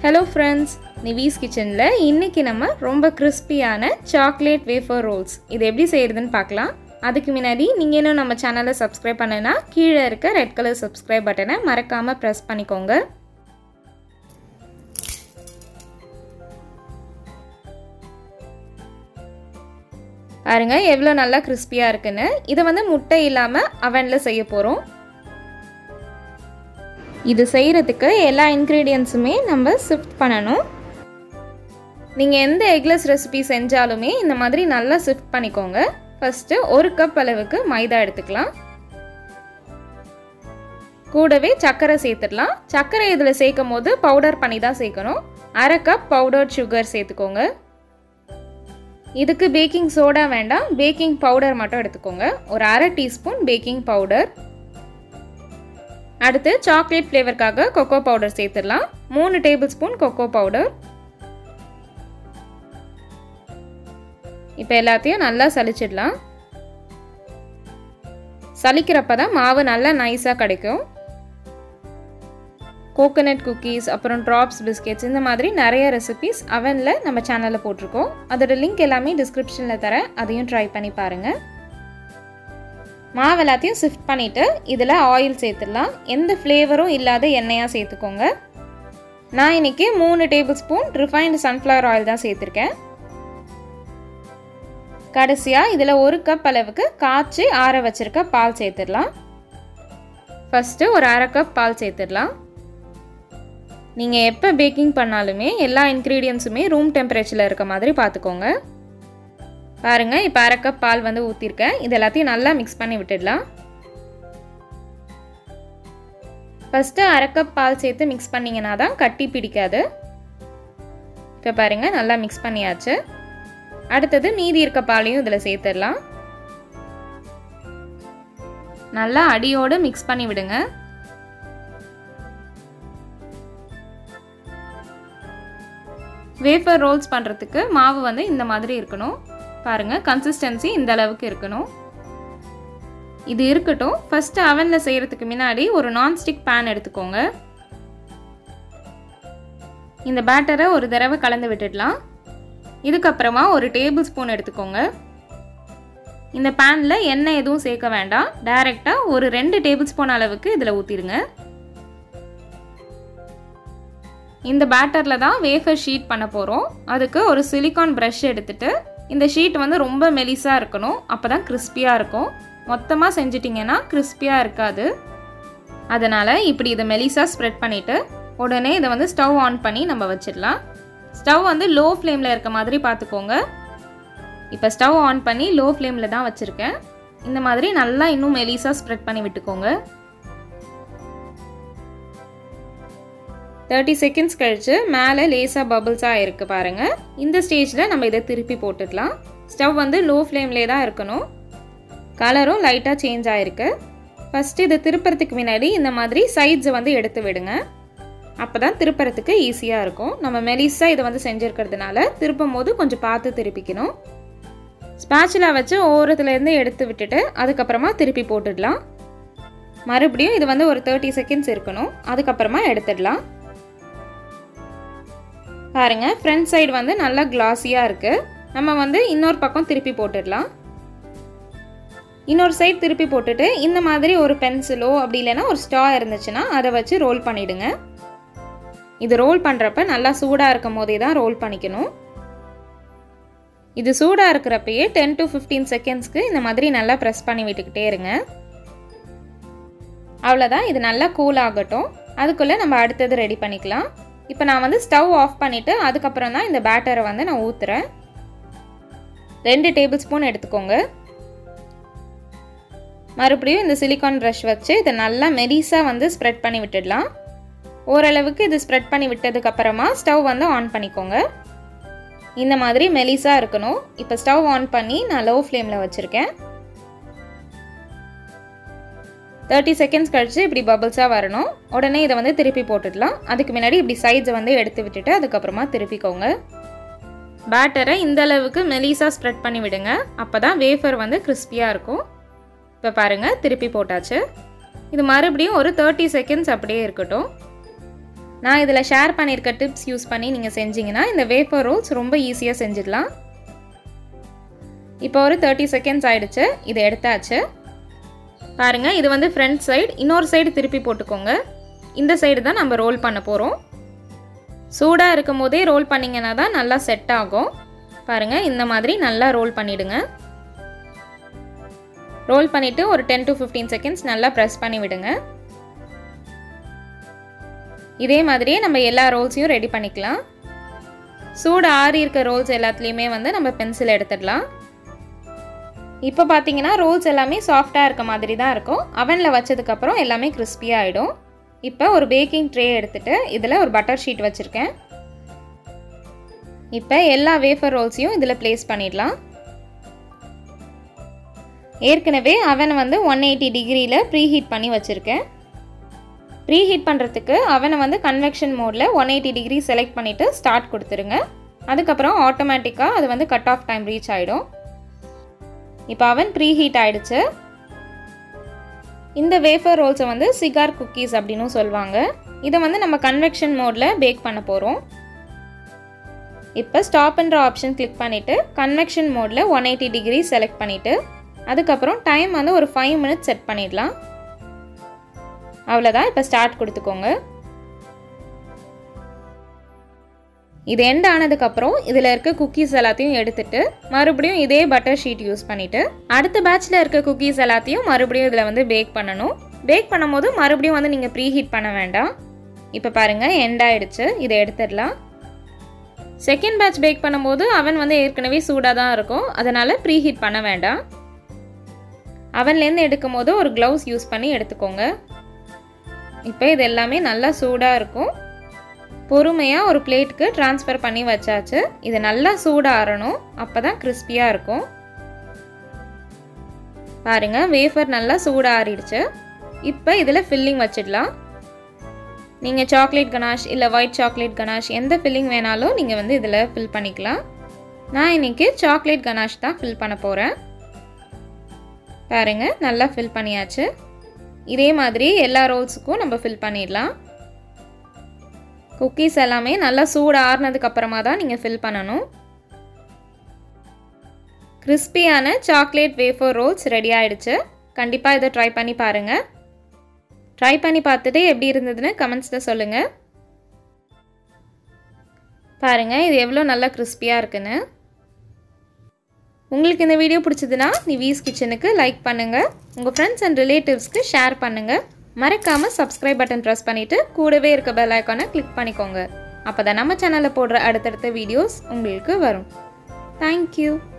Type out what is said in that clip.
hello friends நிவீஸ் கிச்சனில் இன்றைக்கி நம்ம ரொம்ப கிறிஸ்பியான சாக்லேட் வேஃபர் ரோல்ஸ் இது எப்படி செய்கிறதுன்னு பார்க்கலாம் அதுக்கு முன்னாடி நீங்கள் இன்னும் நம்ம சேனலை சப்ஸ்கிரைப் பண்ணனா கீழே இருக்க ரெட் கலர் சப்ஸ்கிரைப் பட்டனை மறக்காமல் ப்ரெஸ் பண்ணிக்கோங்க பாருங்க எவ்வளோ நல்லா கிறிஸ்பியாக இருக்குன்னு இதை வந்து முட்டை இல்லாமல் அவனில் செய்ய போகிறோம் இது செய்கிறதுக்கு எல்லா இன்க்ரீடியன்ஸுமே நம்ம ஷிஃப்ட் பண்ணணும் நீங்கள் எந்த எக்லெஸ் ரெசிபி செஞ்சாலுமே இந்த மாதிரி நல்லா ஷிஃப்ட் பண்ணிக்கோங்க ஃபஸ்ட்டு ஒரு கப் அளவுக்கு மைதா எடுத்துக்கலாம் கூடவே சர்க்கரை சேர்த்துடலாம் சர்க்கரை இதில் சேர்க்கும் போது பவுடர் பண்ணி தான் சேர்க்கணும் அரை கப் பவுடர் சுகர் சேர்த்துக்கோங்க இதுக்கு பேக்கிங் சோடா வேண்டாம் பேக்கிங் பவுடர் மட்டும் எடுத்துக்கோங்க ஒரு அரை டீஸ்பூன் பேக்கிங் பவுடர் அடுத்து சாக்லேட் ஃப்ளேவருக்காக கொக்கோ பவுடர் சேர்த்துடலாம் மூணு டேபிள் ஸ்பூன் கொக்கோ பவுடர் இப்போ எல்லாத்தையும் நல்லா சலிச்சிடலாம் சலிக்கிறப்ப தான் மாவு நல்லா நைஸாக கிடைக்கும் கோகோனட் குக்கீஸ் அப்புறம் ட்ராப்ஸ் பிஸ்கெட்ஸ் இந்த மாதிரி நிறைய ரெசிபிஸ் அவனில் நம்ம சேனலில் போட்டிருக்கோம் அதோட லிங்க் எல்லாமே டிஸ்கிரிப்ஷனில் தரேன் அதையும் ட்ரை பண்ணி பாருங்கள் மாவு எல்லாத்தையும் ஷிஃப்ட் பண்ணிவிட்டு இதில் ஆயில் சேர்த்துடலாம் எந்த ஃப்ளேவரும் இல்லாத எண்ணெயாக சேர்த்துக்கோங்க நான் இன்றைக்கி மூணு table spoon refined sunflower oil தான் சேர்த்துருக்கேன் கடைசியாக இதில் ஒரு கப் அளவுக்கு காய்ச்சி ஆற வச்சுருக்க பால் சேர்த்துடலாம் ஃபஸ்ட்டு ஒரு அரை கப் பால் சேர்த்துடலாம் நீங்கள் எப்போ பேக்கிங் பண்ணாலுமே எல்லா இன்க்ரீடியன்ஸுமே ரூம் டெம்பரேச்சரில் இருக்க மாதிரி பார்த்துக்கோங்க பாருங்கள் இப்போ அரை கப் பால் வந்து ஊற்றிருக்கேன் இது எல்லாத்தையும் நல்லா மிக்ஸ் பண்ணி விட்டுடலாம் ஃபஸ்ட்டு அரை கப் பால் சேர்த்து மிக்ஸ் பண்ணிங்கன்னா தான் கட்டி பிடிக்காது இப்போ பாருங்கள் நல்லா மிக்ஸ் பண்ணியாச்சு அடுத்தது மீதி இருக்க பாலையும் இதில் சேர்த்துடலாம் நல்லா அடியோடு மிக்ஸ் பண்ணி விடுங்க வேஃபர் ரோல்ஸ் பண்ணுறதுக்கு மாவு வந்து இந்த மாதிரி இருக்கணும் பாருங்கள் கன்சிஸ்டன்சி இந்த அளவுக்கு இருக்கணும் இது இருக்கட்டும் ஃபஸ்ட்டு அவனில் செய்கிறதுக்கு முன்னாடி ஒரு நான்ஸ்டிக் பேன் எடுத்துக்கோங்க இந்த பேட்டரை ஒரு தடவை கலந்து விட்டுடலாம் இதுக்கப்புறமா ஒரு டேபிள் ஸ்பூன் எடுத்துக்கோங்க இந்த பேனில் எண்ணெய் எதுவும் சேர்க்க வேண்டாம் டைரெக்டாக ஒரு ரெண்டு டேபிள் ஸ்பூன் அளவுக்கு இதில் ஊற்றிடுங்க இந்த பேட்டரில் தான் வேஃபர் ஷீட் பண்ண போகிறோம் அதுக்கு ஒரு சிலிக்கான் ப்ரஷ் எடுத்துகிட்டு இந்த ஷீட் வந்து ரொம்ப மெலிசாக இருக்கணும் அப்போ தான் கிறிஸ்பியாக இருக்கும் மொத்தமாக செஞ்சிட்டிங்கன்னா கிறிஸ்பியாக இருக்காது அதனால் இப்படி இதை மெலிசாக ஸ்ப்ரெட் பண்ணிவிட்டு உடனே இதை வந்து ஸ்டவ் ஆன் பண்ணி நம்ம வச்சிடலாம் ஸ்டவ் வந்து லோ ஃப்ளேமில் இருக்க மாதிரி பார்த்துக்கோங்க இப்போ ஸ்டவ் ஆன் பண்ணி லோ ஃப்ளேமில் தான் வச்சுருக்கேன் இந்த மாதிரி நல்லா இன்னும் மெலிசாக ஸ்ப்ரெட் பண்ணி விட்டுக்கோங்க தேர்ட்டி செகண்ட்ஸ் கழித்து மேலே லேசாக பபுள்ஸாக இருக்குது பாருங்கள் இந்த ஸ்டேஜில் நம்ம இதை திருப்பி போட்டுடலாம் ஸ்டவ் வந்து லோ ஃப்ளேம்லேயே தான் இருக்கணும் கலரும் லைட்டாக சேஞ்ச் ஆகிருக்கு ஃபஸ்ட்டு இதை திருப்புறதுக்கு முன்னாடி இந்த மாதிரி சைட்ஸை வந்து எடுத்து விடுங்க அப்போ தான் திருப்புறதுக்கு ஈஸியாக இருக்கும் நம்ம மெலிஸாக இதை வந்து செஞ்சுருக்கிறதுனால திருப்பும் போது கொஞ்சம் பார்த்து திருப்பிக்கணும் ஸ்பேச்சுலா வச்சு ஓரத்துலேருந்து எடுத்து விட்டுட்டு அதுக்கப்புறமா திருப்பி போட்டுடலாம் மறுபடியும் இது வந்து ஒரு தேர்ட்டி செகண்ட்ஸ் இருக்கணும் அதுக்கப்புறமா எடுத்துடலாம் பாருங்கள் ஃப்ரண்ட் சைடு வந்து நல்லா கிளாஸியாக இருக்குது நம்ம வந்து இன்னொரு பக்கம் திருப்பி போட்டுடலாம் இன்னொரு சைடு திருப்பி போட்டுட்டு இந்த மாதிரி ஒரு பென்சிலோ அப்படி இல்லைன்னா ஒரு ஸ்டா இருந்துச்சுன்னா அதை வச்சு ரோல் பண்ணிவிடுங்க இது ரோல் பண்ணுறப்ப நல்லா சூடாக இருக்கும் போதே தான் ரோல் பண்ணிக்கணும் இது சூடாக இருக்கிறப்பயே டென் டு ஃபிஃப்டீன் செகண்ட்ஸ்க்கு இந்த மாதிரி நல்லா ப்ரெஸ் பண்ணி விட்டுக்கிட்டே இருங்க அவ்வளோதான் இது நல்லா கூல் ஆகட்டும் அதுக்குள்ளே நம்ம அடுத்தது ரெடி பண்ணிக்கலாம் இப்போ நான் வந்து ஸ்டவ் ஆஃப் பண்ணிவிட்டு அதுக்கப்புறம் தான் இந்த பேட்டரை வந்து நான் ஊற்றுறேன் ரெண்டு டேபிள் ஸ்பூன் எடுத்துக்கோங்க மறுபடியும் இந்த சிலிக்கான் ப்ரஷ் வச்சு இதை நல்லா மெரிஸாக வந்து ஸ்ப்ரெட் பண்ணி விட்டுடலாம் ஓரளவுக்கு இது ஸ்ப்ரெட் பண்ணி விட்டதுக்கப்புறமா ஸ்டவ் வந்து ஆன் பண்ணிக்கோங்க இந்த மாதிரி மெலிஸாக இருக்கணும் இப்போ ஸ்டவ் ஆன் பண்ணி நான் லோ ஃப்ளேமில் வச்சுருக்கேன் தேர்ட்டி செகண்ட்ஸ் கழிச்சு இப்படி பபிள்ஸாக வரணும் உடனே இதை வந்து திருப்பி போட்டுடலாம் அதுக்கு முன்னாடி இப்படி சைட்ஸை வந்து எடுத்து விட்டுட்டு அதுக்கப்புறமா திருப்பிக்கோங்க பேட்டரை இந்த அளவுக்கு மெலிஸாக ஸ்ப்ரெட் பண்ணி விடுங்க அப்போ தான் வேஃபர் வந்து கிறிஸ்பியாக இருக்கும் இப்போ பாருங்கள் திருப்பி போட்டாச்சு இது மறுபடியும் ஒரு தேர்ட்டி செகண்ட்ஸ் அப்படியே இருக்கட்டும் நான் இதில் ஷேர் பண்ணியிருக்க டிப்ஸ் யூஸ் பண்ணி நீங்கள் செஞ்சீங்கன்னா இந்த வேப்பர் ரோல்ஸ் ரொம்ப ஈஸியாக செஞ்சிடலாம் இப்போ ஒரு தேர்ட்டி செகண்ட்ஸ் ஆயிடுச்சு இதை எடுத்தாச்சு பாருங்கள் இது வந்து ஃப்ரண்ட் சைடு இன்னொரு சைடு திருப்பி போட்டுக்கோங்க இந்த சைடு தான் நம்ம ரோல் பண்ண போகிறோம் சூடாக இருக்கும் போதே ரோல் பண்ணிங்கன்னா தான் நல்லா செட் ஆகும் பாருங்கள் இந்த மாதிரி நல்லா ரோல் பண்ணிவிடுங்க ரோல் பண்ணிவிட்டு ஒரு டென் டு ஃபிஃப்டீன் செகண்ட்ஸ் நல்லா ப்ரெஸ் பண்ணி விடுங்க இதே மாதிரியே நம்ம எல்லா ரோல்ஸையும் ரெடி பண்ணிக்கலாம் சூடு ஆறி இருக்க ரோல்ஸ் எல்லாத்துலேயுமே வந்து நம்ம பென்சில் எடுத்துடலாம் இப்போ பார்த்தீங்கன்னா ரோல்ஸ் எல்லாமே சாஃப்டாக இருக்க மாதிரி தான் இருக்கும் அவனில் வச்சதுக்கப்புறம் எல்லாமே கிறிஸ்பியாக ஆகிடும் இப்போ ஒரு பேக்கிங் ட்ரே எடுத்துகிட்டு இதில் ஒரு பட்டர் ஷீட் வச்சுருக்கேன் இப்போ எல்லா வேஃபர் ரோல்ஸையும் இதில் ப்ளேஸ் பண்ணிடலாம் ஏற்கனவே அவனை வந்து ஒன் எயிட்டி டிகிரியில் ப்ரீ ஹீட் பண்ணி வச்சுருக்கேன் ப்ரீ ஹீட் பண்ணுறதுக்கு அவனை வந்து கன்வெக்ஷன் மோடில் ஒன் எயிட்டி டிகிரி செலக்ட் பண்ணிவிட்டு ஸ்டார்ட் கொடுத்துருங்க அதுக்கப்புறம் ஆட்டோமேட்டிக்காக அது வந்து கட் ஆஃப் டைம் ரீச் ஆகிடும் இப்போ அவன் ப்ரீ ஹீட் ஆகிடுச்சு இந்த வேஃபர் ரோல்ஸை வந்து சிகார் குக்கீஸ் அப்படின்னு சொல்லுவாங்க இதை வந்து நம்ம கன்வெக்ஷன் மோடில் பேக் பண்ண போகிறோம் இப்போ ஸ்டாப்ன்ற ஆப்ஷன் கிளிக் பண்ணிவிட்டு கன்வெக்ஷன் மோடில் ஒன் எயிட்டி டிகிரி செலக்ட் பண்ணிவிட்டு அதுக்கப்புறம் டைம் வந்து ஒரு ஃபைவ் மினிட்ஸ் செட் பண்ணிடலாம் அவ்வளோதான் இப்போ ஸ்டார்ட் கொடுத்துக்கோங்க இது எண்ட் ஆனதுக்கப்புறம் இதில் இருக்க குக்கீஸ் எல்லாத்தையும் எடுத்துட்டு மறுபடியும் இதே பட்டர் ஷீட் யூஸ் பண்ணிவிட்டு அடுத்த பேட்சில் இருக்க குக்கீஸ் எல்லாத்தையும் மறுபடியும் இதில் வந்து பேக் பண்ணணும் பேக் பண்ணும்போது மறுபடியும் வந்து நீங்கள் ப்ரீ ஹீட் பண்ண வேண்டாம் இப்போ பாருங்கள் எண்ட் ஆயிடுச்சு இதை எடுத்துடலாம் செகண்ட் பேட்ச் பேக் பண்ணும்போது அவன் வந்து ஏற்கனவே சூடாக தான் இருக்கும் அதனால் ப்ரீ ஹீட் பண்ண வேண்டாம் அவன்லேருந்து எடுக்கும் போது ஒரு க்ளவுஸ் யூஸ் பண்ணி எடுத்துக்கோங்க இப்போ இது எல்லாமே நல்லா சூடாக இருக்கும் பொறுமையாக ஒரு பிளேட்டுக்கு ட்ரான்ஸ்ஃபர் பண்ணி வச்சாச்சு இது நல்லா சூடாக ஆறணும் அப்போ தான் கிறிஸ்பியாக இருக்கும் பாருங்கள் வேஃபர் நல்லா சூடாக ஆறிடுச்சு இப்போ இதில் ஃபில்லிங் வச்சிடலாம் நீங்கள் சாக்லேட் கனாஷ் இல்லை ஒயிட் சாக்லேட் கனாஷ் எந்த ஃபில்லிங் வேணாலும் நீங்கள் வந்து இதில் ஃபில் பண்ணிக்கலாம் நான் இன்றைக்கி சாக்லேட் கனாஷ் தான் ஃபில் பண்ண போகிறேன் பாருங்கள் நல்லா ஃபில் பண்ணியாச்சு இதே மாதிரி எல்லா ரோல்ஸுக்கும் நம்ம ஃபில் பண்ணிடலாம் குக்கீஸ் எல்லாமே நல்லா சூடு ஆறுனதுக்கு அப்புறமா தான் நீங்கள் ஃபில் பண்ணணும் கிறிஸ்பியான சாக்லேட் வேஃபர் ரோல்ஸ் ரெடி ஆயிடுச்சு கண்டிப்பாக இதை ட்ரை பண்ணி பாருங்கள் ட்ரை பண்ணி பார்த்துட்டு எப்படி இருந்ததுன்னு கமெண்ட்ஸில் சொல்லுங்கள் பாருங்கள் இது எவ்வளோ நல்லா கிறிஸ்பியாக இருக்குன்னு உங்களுக்கு இந்த வீடியோ பிடிச்சதுன்னா நிவீஸ் கிச்சனுக்கு லைக் பண்ணுங்கள் உங்கள் ஃப்ரெண்ட்ஸ் அண்ட் ரிலேட்டிவ்ஸ்க்கு ஷேர் பண்ணுங்கள் மறக்காமல் சப்ஸ்கிரைப் பட்டன் ப்ரெஸ் பண்ணிவிட்டு கூடவே இருக்க பெல் ஐக்கானை கிளிக் பண்ணிக்கோங்க அப்போ தான் நம்ம சேனலில் போடுற அடுத்தடுத்த வீடியோஸ் உங்களுக்கு வரும் தேங்க்யூ